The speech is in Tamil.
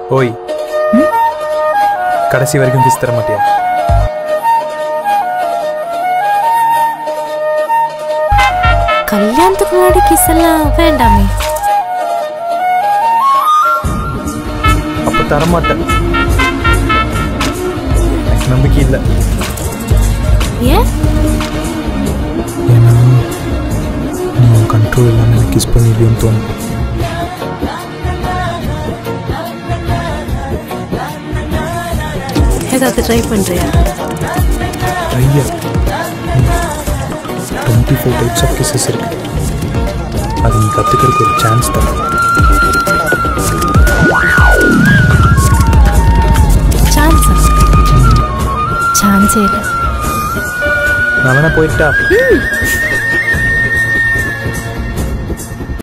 ஓய் கடைசி வரைக்கும் கிஸ் தர மாட்டியா கல்யாணத்துக்கு முன்னாடி கிஸ் எல்லாம் வேண்டாமே அப்ப தர மாட்டேன் எனக்கு நம்பிக்கை இல்லை ஏன் ஏன்னா நீ உன் கண்ட்ரோல் இல்லாமல் எனக்கு கிஸ் பண்ணிடுன்னு தோணும் ஏதாவது ட்ரை பண்றியா ட்ரையா twenty four types of kisses இருக்கு அது நீ கற்றுக்கிறதுக்கு ஒரு சான்ஸ் தான் சான்ஸா சான்ஸே இல்லை நான் வேணா போயிட்டா ம்